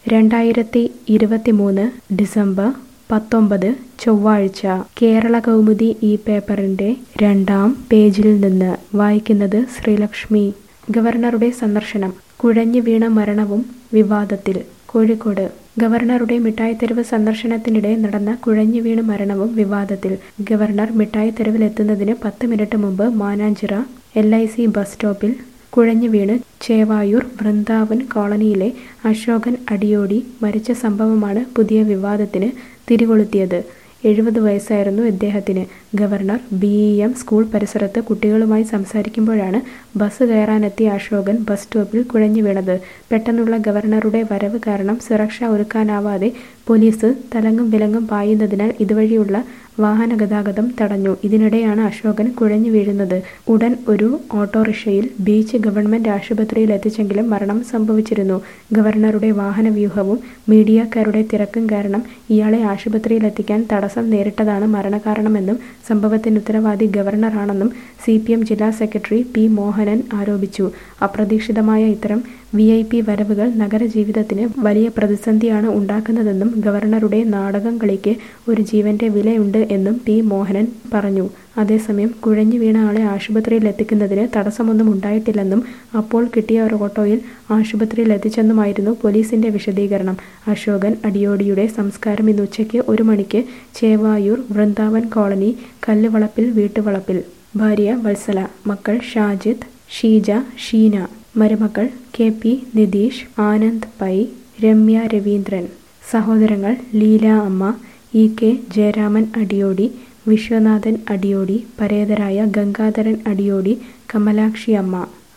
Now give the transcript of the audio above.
രണ്ടായിരത്തി ഇരുപത്തിമൂന്ന് ഡിസംബർ പത്തൊമ്പത് ചൊവ്വാഴ്ച കേരള കൗമുദി ഈ പേപ്പറിന്റെ രണ്ടാം പേജിൽ നിന്ന് വായിക്കുന്നത് ശ്രീലക്ഷ്മി ഗവർണറുടെ സന്ദർശനം കുഴഞ്ഞു വീണ മരണവും വിവാദത്തിൽ കോഴിക്കോട് ഗവർണറുടെ മിഠായിത്തെരുവ് സന്ദർശനത്തിനിടെ നടന്ന കുഴഞ്ഞു വീണ് മരണവും വിവാദത്തിൽ ഗവർണർ മിഠായിത്തെരുവിലെത്തുന്നതിന് പത്ത് മിനിറ്റ് മുമ്പ് Mananchira L I C bus സ്റ്റോപ്പിൽ കുഴഞ്ഞു വീണ് ചേവായൂർ വൃന്ദാവൻ കോളനിയിലെ അശോകൻ അടിയോടി മരിച്ച സംഭവമാണ് പുതിയ വിവാദത്തിന് തിരികൊളുത്തിയത് എഴുപത് വയസ്സായിരുന്നു ഇദ്ദേഹത്തിന് governor B E M school പരിസരത്ത് കുട്ടികളുമായി സംസാരിക്കുമ്പോഴാണ് ബസ് കയറാനെത്തിയ അശോകൻ ബസ് സ്റ്റോപ്പിൽ കുഴഞ്ഞു വീണത് പെട്ടെന്നുള്ള ഗവർണറുടെ വരവ് കാരണം സുരക്ഷ ഒരുക്കാനാവാതെ പോലീസ് തലങ്ങും വിലങ്ങും പായുന്നതിനാൽ ഇതുവഴിയുള്ള വാഹന ഗതാഗതം തടഞ്ഞു ഇതിനിടെയാണ് അശോകൻ കുഴഞ്ഞു വീഴുന്നത് ഉടൻ ഒരു ഓട്ടോറിക്ഷയിൽ ബീച്ച് ഗവൺമെന്റ് ആശുപത്രിയിൽ എത്തിച്ചെങ്കിലും മരണം സംഭവിച്ചിരുന്നു ഗവർണറുടെ വാഹനവ്യൂഹവും മീഡിയക്കാരുടെ തിരക്കും കാരണം ഇയാളെ ആശുപത്രിയിൽ എത്തിക്കാൻ തടസ്സം നേരിട്ടതാണ് മരണകാരണമെന്നും സംഭവത്തിന് ഉത്തരവാദി ഗവർണറാണെന്നും സി പി എം ജില്ലാ സെക്രട്ടറി പി മോഹനൻ ആരോപിച്ചു അപ്രതീക്ഷിതമായ ഇത്തരം വി ഐ പി വരവുകൾ നഗരജീവിതത്തിന് വലിയ പ്രതിസന്ധിയാണ് ഉണ്ടാക്കുന്നതെന്നും ഗവർണറുടെ നാടകം കളിക്ക് ഒരു ജീവന്റെ വിലയുണ്ട് എന്നും പി മോഹനൻ പറഞ്ഞു അതേസമയം കുഴഞ്ഞു വീണ ആളെ ആശുപത്രിയിൽ എത്തിക്കുന്നതിന് തടസ്സമൊന്നും ഉണ്ടായിട്ടില്ലെന്നും അപ്പോൾ കിട്ടിയ ഒരു ഓട്ടോയിൽ ആശുപത്രിയിൽ എത്തിച്ചെന്നുമായിരുന്നു പോലീസിന്റെ വിശദീകരണം അശോകൻ അടിയോടിയുടെ സംസ്കാരം ഇന്ന് ഉച്ചയ്ക്ക് ഒരു മണിക്ക് ചേവായൂർ വൃന്ദാവൻ കോളനി കല്ലുവളപ്പിൽ വീട്ടുവളപ്പിൽ ഭാര്യ വത്സല മക്കൾ ഷാജിദ് ഷീജ ഷീന മരുമക്കൾ കെ പി നിതീഷ് ആനന്ദ് പൈ രമ്യ രവീന്ദ്രൻ സഹോദരങ്ങൾ ലീല അമ്മ ഇ കെ ജയരാമൻ അടിയോടി വിശ്വനാഥൻ അടിയോടി പരേതരായ ഗംഗാധരൻ അടിയോടി കമലാക്ഷി അമ്മ